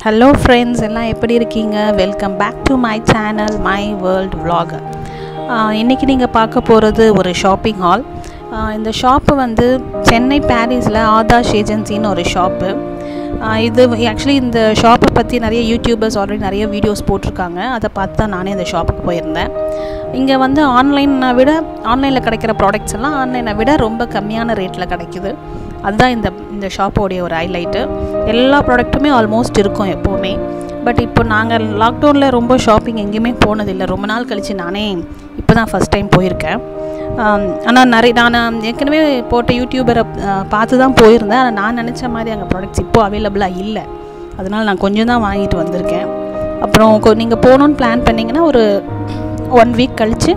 hello friends எல்லாம் எப்படி இருக்கீங்க welcome back to my channel my world vlogger இன்றைக்கி நீங்கள் பார்க்க போகிறது ஒரு ஷாப்பிங் ஹால் இந்த ஷாப்பு வந்து சென்னை பாரிஸில் ஆதாஷ் ஏஜென்சின்னு ஒரு ஷாப்பு இது ஆக்சுவலி இந்த ஷாப்பை பற்றி நிறைய யூடியூபர்ஸ் ஆல்ரெடி நிறைய வீடியோஸ் போட்டிருக்காங்க அதை பார்த்து தான் நானே இந்த ஷாப்புக்கு போயிருந்தேன் இங்கே வந்து ஆன்லைனை விட ஆன்லைனில் கிடைக்கிற ப்ராடக்ட்ஸ் எல்லாம் ஆன்லைனை விட ரொம்ப கம்மியான ரேட்டில் கிடைக்குது அதுதான் இந்த இந்த ஷாப்போடைய ஒரு ஹைலைட்டு எல்லா ப்ராடக்ட்டுமே ஆல்மோஸ்ட் இருக்கும் எப்போவுமே பட் இப்போ நாங்கள் லாக்டவுனில் ரொம்ப ஷாப்பிங் எங்கேயுமே போனதில்லை ரொம்ப நாள் கழித்து நானே இப்போ தான் ஃபஸ்ட் டைம் போயிருக்கேன் ஆனால் நிறைய நான் ஏற்கனவே போட்ட யூடியூபரை பார்த்து தான் போயிருந்தேன் ஆனால் நான் நினச்ச மாதிரி அங்கே ப்ராடக்ட்ஸ் இப்போது அவைலபிளாக இல்லை அதனால் நான் கொஞ்சம் தான் வாங்கிட்டு வந்திருக்கேன் அப்புறம் நீங்கள் போகணுன்னு பிளான் பண்ணிங்கன்னா ஒரு ஒன் வீக் கழித்து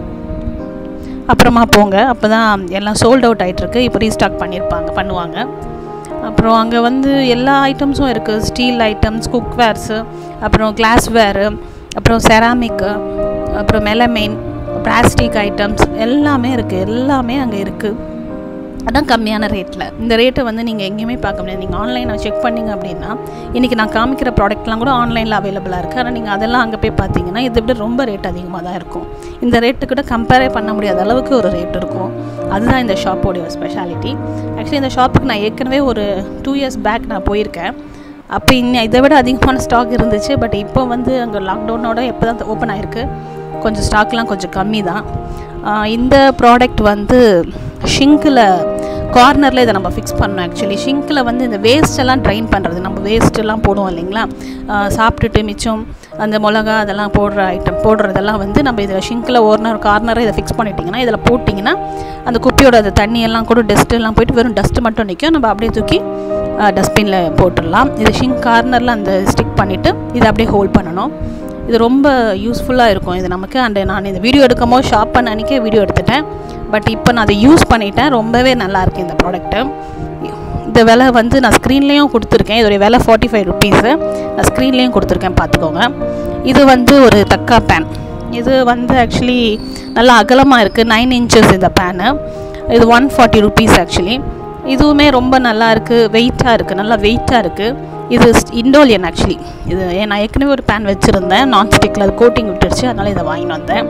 அப்புறமா போங்க அப்போ தான் எல்லாம் சோல்ட் அவுட் ஆகிட்டுருக்கு இப்போ ரீஸ்டாக் பண்ணியிருப்பாங்க பண்ணுவாங்க அப்புறம் அங்கே வந்து எல்லா ஐட்டம்ஸும் இருக்குது ஸ்டீல் ஐட்டம்ஸ் குக்வேர்ஸு அப்புறம் கிளாஸ்வேரு அப்புறம் செராமிக்கு அப்புறம் மெலமைன் பிளாஸ்டிக் ஐட்டம்ஸ் எல்லாமே இருக்குது எல்லாமே அங்கே இருக்குது அதான் கம்மியான ரேட்டில் இந்த ரேட்டை வந்து நீங்கள் எங்கேயுமே பார்க்க முடியாது நீங்கள் ஆன்லைனில் செக் பண்ணிங்க அப்படின்னா இன்றைக்கி நான் காமிக்கிற ப்ராடக்ட்லாம் கூட ஆன்லைனில் அவைலபிளாக இருக்குது ஆனால் நீங்கள் அதெல்லாம் அங்கே போய் பார்த்தீங்கன்னா இதை விட ரொம்ப ரேட் அதிகமாக தான் இருக்கும் இந்த ரேட்டு கூட கம்பேரே பண்ண முடியாத அளவுக்கு ஒரு ரேட் இருக்கும் அதுதான் இந்த ஷாப்போடைய ஒரு ஸ்பெஷாலிட்டி ஆக்சுவலி இந்த ஷாப்புக்கு நான் ஏற்கனவே ஒரு டூ இயர்ஸ் பேக் நான் போயிருக்கேன் அப்போ இன்னும் இதை விட அதிகமான ஸ்டாக் இருந்துச்சு பட் இப்போ வந்து அங்கே லாக்டவுனோட எப்போ தான் ஓப்பன் ஆகிருக்கு கொஞ்சம் ஸ்டாக்லாம் கொஞ்சம் கம்மி தான் இந்த ப்ராடக்ட் வந்து ஷிங்கில் கார்னரில் இதை நம்ம ஃபிக்ஸ் பண்ணோம் ஆக்சுவலி ஷிங்கில் வந்து இந்த வேஸ்ட்டெல்லாம் ட்ரைன் பண்ணுறது நம்ம வேஸ்ட்டெல்லாம் போடுவோம் இல்லைங்களா சாப்பிட்டுட்டு மிச்சம் அந்த மிளகா அதெல்லாம் போடுற ஐட்டம் போடுறதெல்லாம் வந்து நம்ம இதில் ஷிங்கில் ஓர்னர் கார்னரை இதை ஃபிக்ஸ் பண்ணிட்டிங்கன்னா இதில் போட்டிங்கன்னா அந்த குப்பியோட அந்த தண்ணியெல்லாம் கூட டஸ்ட்டெல்லாம் போயிட்டு வெறும் டஸ்ட்டு மட்டும் நிற்கும் நம்ம அப்படியே தூக்கி டஸ்ட்பினில் போட்டுடலாம் இது ஷிங்க் கார்னரில் அந்த ஸ்டிக் பண்ணிவிட்டு இதை அப்படியே ஹோல்ட் பண்ணணும் இது ரொம்ப யூஸ்ஃபுல்லாக இருக்கும் இது நமக்கு அண்டு நான் இந்த வீடியோ எடுக்கும் போது ஷாப் பண்ண அன்றைக்கே வீடியோ எடுத்துட்டேன் பட் இப்போ நான் அதை யூஸ் பண்ணிட்டேன் ரொம்பவே நல்லாயிருக்கு இந்த ப்ராடக்ட்டு இந்த விலை வந்து நான் ஸ்க்ரீன்லேயும் கொடுத்துருக்கேன் இதோடைய விலை ஃபார்ட்டி ஃபைவ் ருபீஸு நான் ஸ்க்ரீன்லேயும் கொடுத்துருக்கேன் பார்த்துக்கோங்க இது வந்து ஒரு தக்கா பேன் இது வந்து ஆக்சுவலி நல்லா அகலமாக இருக்குது நைன் இன்ச்சஸ் இந்த பேனு இது ஒன் ஃபார்ட்டி ருபீஸ் ஆக்சுவலி இதுவுமே ரொம்ப நல்லா இருக்குது வெயிட்டாக இருக்குது நல்லா வெயிட்டாக இருக்குது இது இண்டோலியன் ஆக்சுவலி இது நான் ஏற்கனவே ஒரு பேன் வச்சுருந்தேன் நான்ஸ்டிக்கில் அது கோட்டிங் விட்டுருச்சு அதனால் இதை வாங்கிட்டு வந்தேன்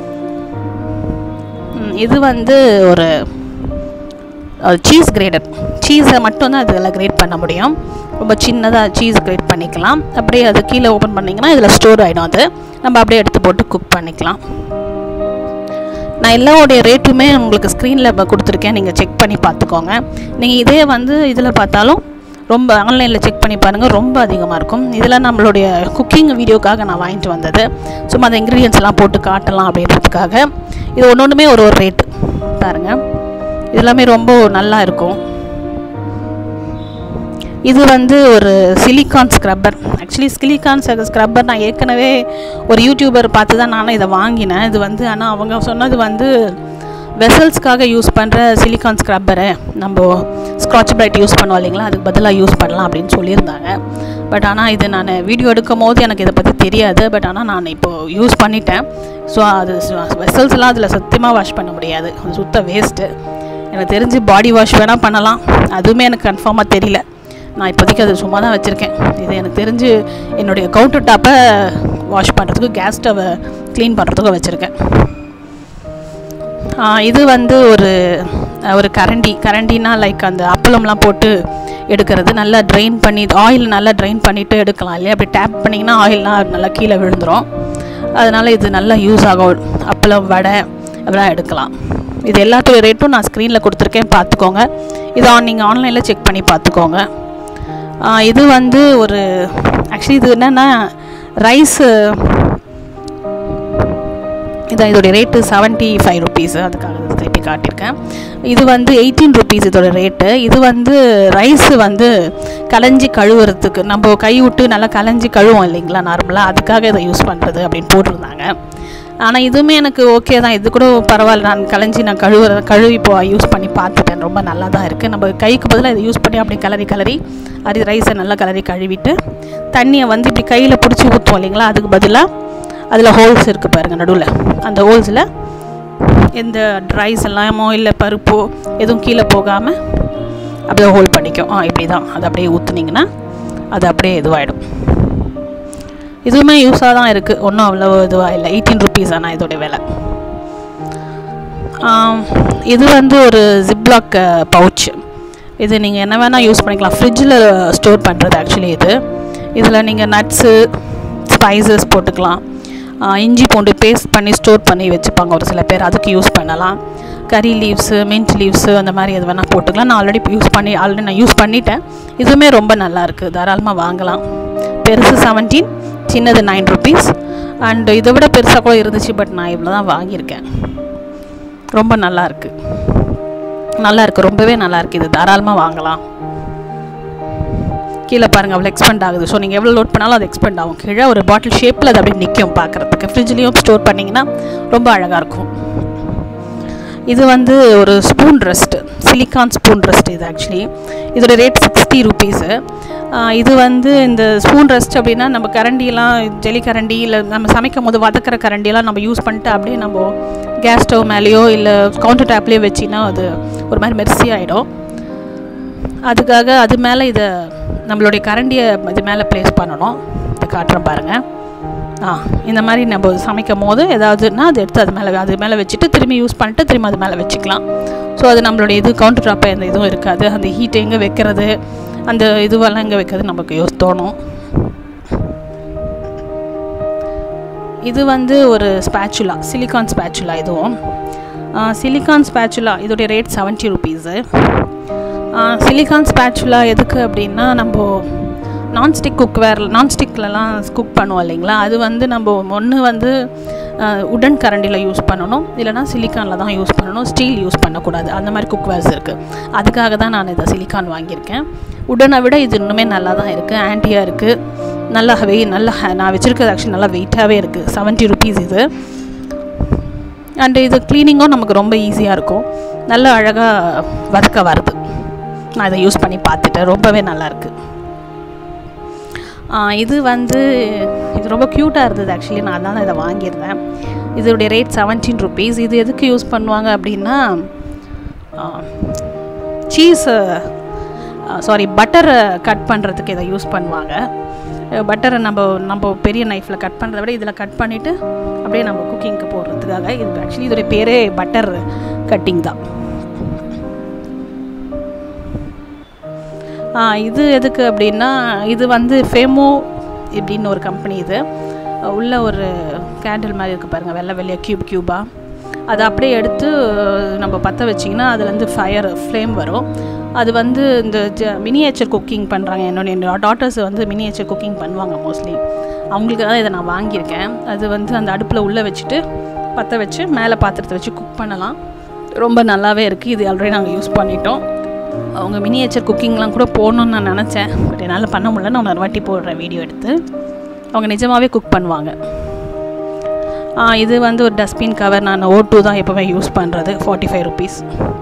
இது வந்து ஒரு சீஸ் கிரேடர் சீஸை மட்டும்தான் இதில் கிரேட் பண்ண முடியும் ரொம்ப சின்னதாக சீஸ் கிரேட் பண்ணிக்கலாம் அப்படியே அது கீழே ஓப்பன் பண்ணிங்கன்னா இதில் ஸ்டோர் ஆகிடும் அது நம்ம அப்படியே எடுத்து போட்டு குக் பண்ணிக்கலாம் நான் எல்லாவோடைய ரேட்டுமே உங்களுக்கு ஸ்க்ரீனில் கொடுத்துருக்கேன் நீங்கள் செக் பண்ணி பார்த்துக்கோங்க நீங்கள் இதே வந்து இதில் பார்த்தாலும் ரொம்ப ஆன்லைனில் செக் பண்ணி பாருங்கள் ரொம்ப அதிகமாக இருக்கும் இதில் நம்மளுடைய குக்கிங் வீடியோக்காக நான் வாங்கிட்டு வந்தது சும்மா அந்த இன்க்ரீடியன்ஸ் எல்லாம் போட்டு காட்டலாம் அப்படின்றதுக்காக இது ஒன்று ஒன்றுமே ஒரு ஒரு ரேட்டு பாருங்கள் இதெல்லாமே ரொம்ப நல்லா இருக்கும் இது வந்து ஒரு silicone scrubber actually silicone scrubber நான் ஏற்கனவே ஒரு யூடியூபர் பார்த்து தான் நானும் இதை வாங்கினேன் இது வந்து ஆனால் அவங்க சொன்னது வந்து வெசல்ஸ்க்காக யூஸ் பண்ணுற சிலிக்கான் ஸ்க்ரப்பரை நம்ம ஸ்க்ராட்ச் பிரைட் யூஸ் பண்ணுவோம் இல்லைங்களா அதுக்கு பதிலாக யூஸ் பண்ணலாம் அப்படின்னு சொல்லியிருந்தாங்க பட் ஆனால் இது நான் வீடியோ எடுக்கும் போது எனக்கு இதை பற்றி தெரியாது பட் ஆனால் நான் இப்போது யூஸ் பண்ணிட்டேன் ஸோ அது வெசல்ஸ்லாம் அதில் சத்தியமாக வாஷ் பண்ண முடியாது அது சுத்த வேஸ்ட்டு எனக்கு தெரிஞ்சு பாடி வாஷ் வேணால் பண்ணலாம் அதுவுமே எனக்கு கன்ஃபார்மாக தெரியல நான் இப்போதைக்கு அது சும்மா தான் வச்சுருக்கேன் இது எனக்கு தெரிஞ்சு என்னுடைய கவுண்டர் டாப்பை வாஷ் பண்ணுறதுக்கு கேஸ் ஸ்டவ்வை க்ளீன் பண்ணுறதுக்கும் வச்சுருக்கேன் இது வந்து ஒரு ஒரு கரண்டி கரண்டினா லைக் அந்த அப்பளம்லாம் போட்டு எடுக்கிறது நல்லா ட்ரைன் பண்ணி ஆயில் நல்லா ட்ரைன் பண்ணிவிட்டு எடுக்கலாம் இல்லையா அப்படி டேப் பண்ணிங்கன்னா ஆயில்லாம் நல்லா கீழே விழுந்துடும் அதனால் இது நல்லா யூஸ் ஆகும் அப்பளம் வடை அதெல்லாம் எடுக்கலாம் இது எல்லாத்தோட ரேட்டும் நான் ஸ்க்ரீனில் கொடுத்துருக்கேன் பார்த்துக்கோங்க இது ஆன் நீங்கள் ஆன்லைனில் செக் பண்ணி பார்த்துக்கோங்க இது வந்து ஒரு ஆக்சுவலி இது என்னென்னா ரைஸு இதான் இதோடைய ரேட்டு செவன்ட்டி ஃபைவ் ருபீஸு அதுக்காக திருப்பி காட்டியிருக்கேன் இது வந்து எயிட்டீன் ருபீஸ் இதோட ரேட்டு இது வந்து ரைஸு வந்து களைஞ்சி கழுவுறதுக்கு நம்ம கை விட்டு நல்லா களைஞ்சி கழுவோம் இல்லைங்களா நார்மலாக அதுக்காக இதை யூஸ் பண்ணுறது அப்படின்னு போட்டிருந்தாங்க ஆனால் இதுவுமே எனக்கு ஓகே தான் இது கூட பரவாயில்ல நான் களைஞ்சி நான் கழுவுற கழுவி இப்போ யூஸ் பண்ணி பார்த்துட்டேன் ரொம்ப நல்லா தான் இருக்குது நம்ம கைக்கு பதிலாக இதை யூஸ் பண்ணி அப்படி கலரி கலரி அது ரைஸை நல்லா கலரி கழுவிட்டு தண்ணியை வந்து இப்படி கையில் பிடிச்சி ஊற்றுவோம் இல்லைங்களா அதுக்கு பதிலாக அதில் ஹோல்ஸ் இருக்குது பாருங்கள் நடுவில் அந்த ஹோல்ஸில் எந்த ரைஸ் எல்லாமோ இல்லை பருப்போ எதுவும் கீழே போகாமல் அப்படியே ஹோல்ட் பண்ணிக்கும் ஆ இப்படி தான் அதை அப்படியே ஊற்றுனீங்கன்னா அது அப்படியே இதுவாகிடும் இதுவுமே யூஸாக தான் இருக்குது ஒன்றும் அவ்வளோ இதுவாக இல்லை எயிட்டீன் ருபீஸ் ஆனால் இதோடைய விலை ஆம், இது வந்து ஒரு ஜிப்லாக் பவுச் இது நீங்கள் என்ன வேணால் யூஸ் பண்ணிக்கலாம் ஃப்ரிட்ஜில் ஸ்டோர் பண்ணுறது ஆக்சுவலி இது இதில் நீங்கள் நட்ஸு ஸ்பைசஸ் போட்டுக்கலாம் ஆ, இஞ்சி பூண்டு பேஸ்ட் பண்ணி ஸ்டோர் பண்ணி வச்சுப்பாங்க ஒரு சில பேர் அதுக்கு யூஸ் பண்ணலாம் கறி லீவ்ஸு மின்ட் லீவ்ஸு அந்த மாதிரி எது வேணால் போட்டுக்கலாம் நான் ஆல்ரெடி யூஸ் பண்ணி ஆல்ரெடி நான் யூஸ் பண்ணிட்டேன் இதுவுமே ரொம்ப நல்லா இருக்குது தாராளமாக வாங்கலாம் பெருசு செவன்டீன் சின்னது நைன் ருபீஸ் அண்ட் இதை விட பெருசாக கூட இருந்துச்சு பட் நான் இவ்வளோ தான் வாங்கியிருக்கேன் ரொம்ப நல்லா இருக்கு நல்லா இருக்கு ரொம்பவே நல்லா இருக்கு இது தாராளமாக வாங்கலாம் கீழே பாருங்கள் அவ்வளோ எக்ஸ்பெண்ட் ஆகுது ஸோ நீங்கள் எவ்வளோ லோட் பண்ணாலும் அது எக்ஸ்பெண்ட் ஆகும் கீழே ஒரு பாட்டில் ஷேப்பில் அது அப்படியே நிற்கும் பார்க்குறதுக்கு ஃப்ரிட்ஜ்லேயும் ஸ்டோர் பண்ணிங்கன்னா ரொம்ப அழகாக இருக்கும் இது வந்து ஒரு spoon rest silicone spoon rest இது ஆக்சுவலி இதோட ரேட் சிக்ஸ்டி ருபீஸு இது வந்து இந்த ஸ்பூன் ரெஸ்ட் அப்படின்னா நம்ம கரண்டியெல்லாம் ஜெலி கரண்டி இல்லை நம்ம சமைக்கும் போது வதக்கிற கரண்டியெல்லாம் நம்ம யூஸ் பண்ணிட்டு அப்படியே நம்ம கேஸ் ஸ்டவ் மேலேயோ இல்லை கவுண்டர் டேப்லேயோ வச்சின்னா அது ஒரு மாதிரி மெர்சி ஆகிடும் அதுக்காக அது மேலே இதை நம்மளுடைய கரண்டியை இது மேலே ப்ளேஸ் பண்ணணும் இதை காட்டுறேன் பாருங்கள் ஆ இந்த மாதிரி நம்ம சமைக்கும் போது ஏதாவதுன்னா அது எடுத்து அது மேலே அது மேலே வச்சுட்டு திரும்பி யூஸ் பண்ணிட்டு திரும்ப அது மேலே வச்சுக்கலாம் ஸோ அது நம்மளுடைய இது கவுண்டர் டாப்பை எந்த இதுவும் இருக்காது அந்த ஹீட்டை எங்கே வைக்கிறது அந்த இதுவெல்லாம் எங்கே வைக்கிறது நமக்கு யோசி தோணும் இது வந்து ஒரு ஸ்பேச்சுலா சிலிக்கான் ஸ்பேச்சுலா இதுவும் சிலிக்கான் ஸ்பேச்சுலா இதோடைய rate seventy rupees silicone spatula எதுக்கு அப்படின்னா நம்ம நான்ஸ்டிக் குக்வேர் நான்ஸ்டிக்லலாம் குக் பண்ணுவோம் இல்லைங்களா அது வந்து நம்ம ஒன்று வந்து உடன் கரண்டியில் யூஸ் பண்ணணும் இல்லைனா சிலிக்கானில் தான் யூஸ் பண்ணணும் ஸ்டீல் யூஸ் பண்ணக்கூடாது அந்த மாதிரி குக்வேர்ஸ் இருக்குது அதுக்காக தான் நான் இதை சிலிக்கான் வாங்கியிருக்கேன் உடனை விட இது இன்னுமே நல்லா தான் இருக்குது ஆன்டியாக இருக்குது நல்லா வெய் நல்லா நான் வச்சுருக்கிறது ஆக்சுவலி நல்லா வெயிட்டாகவே இருக்குது செவன்ட்டி ருபீஸ் இது அண்டு இது க்ளீனிங்கும் நமக்கு ரொம்ப ஈஸியாக இருக்கும் நல்ல அழகாக வதக்க வருது நான் இதை யூஸ் பண்ணி பார்த்துட்டேன் ரொம்பவே நல்லாயிருக்கு இது வந்து இது ரொம்ப க்யூட்டாக இருந்தது ஆக்சுவலி நான் தான் இதை வாங்கியிருந்தேன் இதோடைய ரேட் செவன்டீன் ருபீஸ் இது எதுக்கு யூஸ் பண்ணுவாங்க அப்படின்னா சீஸ் சாரி பட்டரை கட் பண்ணுறதுக்கு இதை யூஸ் பண்ணுவாங்க பட்டரை நம்ம நம்ம பெரிய நைஃப்பில் கட் பண்ணுறத விட இதில் கட் பண்ணிவிட்டு அப்படியே நம்ம குக்கிங்க்கு போடுறதுக்காக இது ஆக்சுவலி இதோடைய பேரே பட்டர் கட்டிங் தான் இது எதுக்கு அப்படின்னா இது வந்து ஃபேமோ இப்படின்னு ஒரு கம்பெனி இது உள்ள ஒரு கேண்டில் மாதிரி இருக்குது பாருங்கள் வெள்ளை வெள்ளையாக க்யூப் க்யூபாக அதை அப்படியே எடுத்து நம்ம பற்ற வச்சிங்கன்னா அதுலேருந்து ஃபயர் ஃப்ளேம் வரும் அது வந்து இந்த ஜ மினியேச்சர் குக்கிங் பண்ணுறாங்க என்னோட என்னோட டாட்டர்ஸ் வந்து மினியேச்சர் குக்கிங் பண்ணுவாங்க மோஸ்ட்லி அவங்களுக்கு தான் இதை நான் வாங்கியிருக்கேன் அது வந்து அந்த அடுப்பில் உள்ளே வச்சுட்டு பற்ற வச்சு மேலே பாத்திரத்தை வச்சு குக் பண்ணலாம் ரொம்ப நல்லாவே இருக்குது இது ஆல்ரெடி நாங்கள் யூஸ் பண்ணிட்டோம் அவங்க மினியேச்சர் குக்கிங்லாம் கூட போகணுன்னு நான் நினச்சேன் பட் என்னால் பண்ண முடியல நான் ஒரு வாட்டி போடுறேன் வீடியோ எடுத்து அவங்க நிஜமாகவே குக் பண்ணுவாங்க இது வந்து ஒரு டஸ்ட்பின் கவர் நான் ஓ டூ தான் எப்போவுமே யூஸ் பண்ணுறது ஃபார்ட்டி ஃபைவ் ருபீஸ்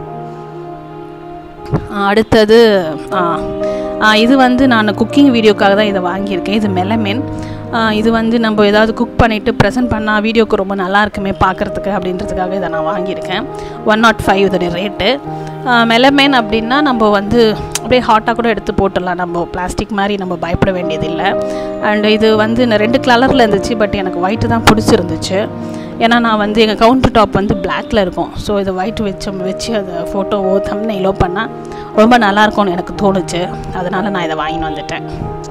அடுத்தது இது வந்து நான் குக்கிங் வீடியோக்காக தான் இதை வாங்கியிருக்கேன் இது மெலமென் இது வந்து நம்ம ஏதாவது குக் பண்ணிவிட்டு ப்ரெசென்ட் பண்ணால் வீடியோக்கு ரொம்ப நல்லா இருக்குமே பார்க்குறதுக்கு அப்படின்றதுக்காக இதை நான் வாங்கியிருக்கேன் ஒன் நாட் ஃபைவ் இதோடைய ரேட்டு மெலமேன் அப்படின்னா நம்ம வந்து அப்படியே ஹாட்டாக கூட எடுத்து போட்டுடலாம் நம்ம பிளாஸ்டிக் மாதிரி நம்ம பயப்பட வேண்டியதில்லை அண்ட் இது வந்து ரெண்டு கலரில் இருந்துச்சு பட் எனக்கு ஒயிட்டு தான் பிடிச்சிருந்துச்சு ஏன்னா நான் வந்து எங்கள் கவுண்டர் டாப் வந்து பிளாக்ல இருக்கும் ஸோ இதை ஒயிட் வச்சு வச்சு அதை ஃபோட்டோவோ தம்னையிலோ பண்ணால் ரொம்ப நல்லாயிருக்கும்னு எனக்கு தோணுச்சு அதனால் நான் இதை வாங்கின்னு வந்துட்டேன்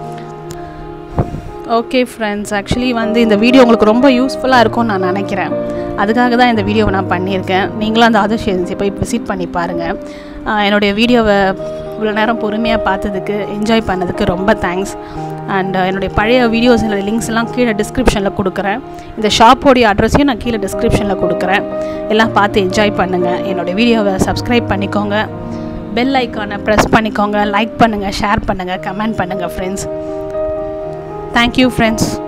ஓகே ஃப்ரெண்ட்ஸ் ஆக்சுவலி வந்து இந்த வீடியோ உங்களுக்கு ரொம்ப யூஸ்ஃபுல்லாக இருக்கும்னு நான் நினைக்கிறேன் அதுக்காக தான் இந்த வீடியோவை நான் பண்ணியிருக்கேன் நீங்களும் அந்த அதர் ஏஜென்சி போய் விசிட் பண்ணி பாருங்கள் என்னுடைய வீடியோவை இவ்வளோ நேரம் பொறுமையாக பார்த்ததுக்கு என்ஜாய் பண்ணதுக்கு ரொம்ப தேங்க்ஸ் அண்ட் என்னுடைய பழைய வீடியோஸ் லிங்க்ஸ் எல்லாம் கீழே டிஸ்கிரிப்ஷனில் கொடுக்குறேன் இந்த ஷாப்போடைய அட்ரஸையும் நான் கீழே டிஸ்கிரிப்ஷனில் கொடுக்குறேன் எல்லாம் பார்த்து என்ஜாய் பண்ணுங்கள் என்னோடய வீடியோவை சப்ஸ்கிரைப் பண்ணிக்கோங்க பெல் ஐக்கானை ப்ரெஸ் பண்ணிக்கோங்க லைக் பண்ணுங்கள் ஷேர் பண்ணுங்கள் கமெண்ட் பண்ணுங்கள் ஃப்ரெண்ட்ஸ் தேங்க்யூ ஃப்ரெண்ட்ஸ்